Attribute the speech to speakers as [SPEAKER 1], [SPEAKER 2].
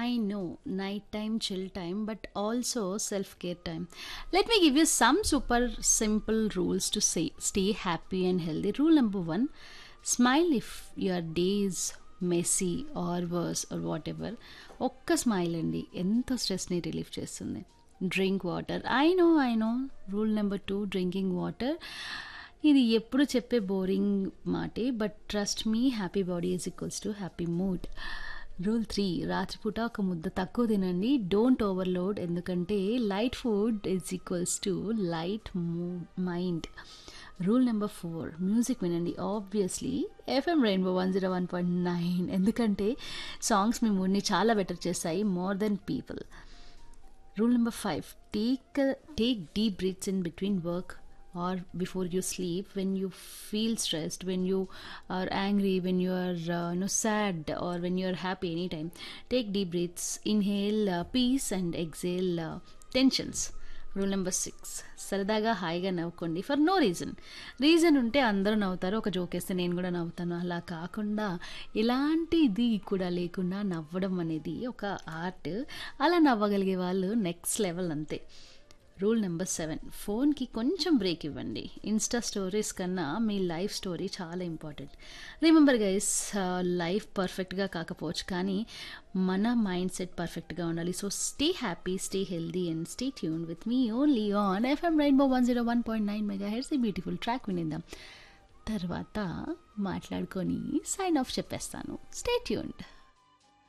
[SPEAKER 1] I know night time, chill time, but also self care time. Let me give you some super simple rules to say stay happy and healthy. Rule number one smile if your day is messy or worse or whatever ఒక్క smile అండి ఎంతో స్ట్రెస్ని relief చేస్తుంది drink water I know I know rule number two drinking water ఇది ఎప్పుడు చెప్పే boring మాటే but trust me happy body is equals to happy mood rule three రాత్రిపూట ఒక ముద్ద తక్కువ తినండి డోంట్ ఓవర్లోడ్ ఎందుకంటే light food is equals to light mind rule number four music వినండి obviously FM rainbow one zero one point nine ఎందుకంటే songs మీ మూడ్ని చాలా బెటర్ చేస్తాయి more than people rule number five take take deep breaths in between work or before you sleep when you feel stressed when you are angry when you are uh, you know, sad or when you are happy anytime take deep breaths inhale uh, peace and exhale uh, tensions rule number six సరదాగా హాయిగా నవ్వుకోండి for no reason reason ఉంటే అందరూ నవ్వుతారు ఒక joke వేస్తే నేను కూడా నవ్వుతాను అలా కాకుండా ఇలాంటి ఇది కూడా లేకుండా నవ్వడం అనేది ఒక ఆర్ట్ అలా నవ్వగలిగే వాళ్ళు నెక్స్ట్ లెవెల్ అంతే రూల్ నెంబర్ సెవెన్ ఫోన్కి కొంచెం బ్రేక్ ఇవ్వండి ఇన్స్టా స్టోరీస్ కన్నా మీ లైఫ్ స్టోరీ చాలా ఇంపార్టెంట్ రిమెంబర్ గైస్ లైఫ్ పర్ఫెక్ట్గా కాకపోవచ్చు కానీ మన మైండ్ సెట్ పర్ఫెక్ట్గా ఉండాలి so stay happy stay healthy and stay tune with మీ only on FM rainbow one zero one point nine mega heads ఈ బ్యూటిఫుల్ ట్రాక్ వినిద్దాం తర్వాత మాట్లాడుకొని సైన్ ఆఫ్ చెప్పేస్తాను స్టే ట్యూన్డ్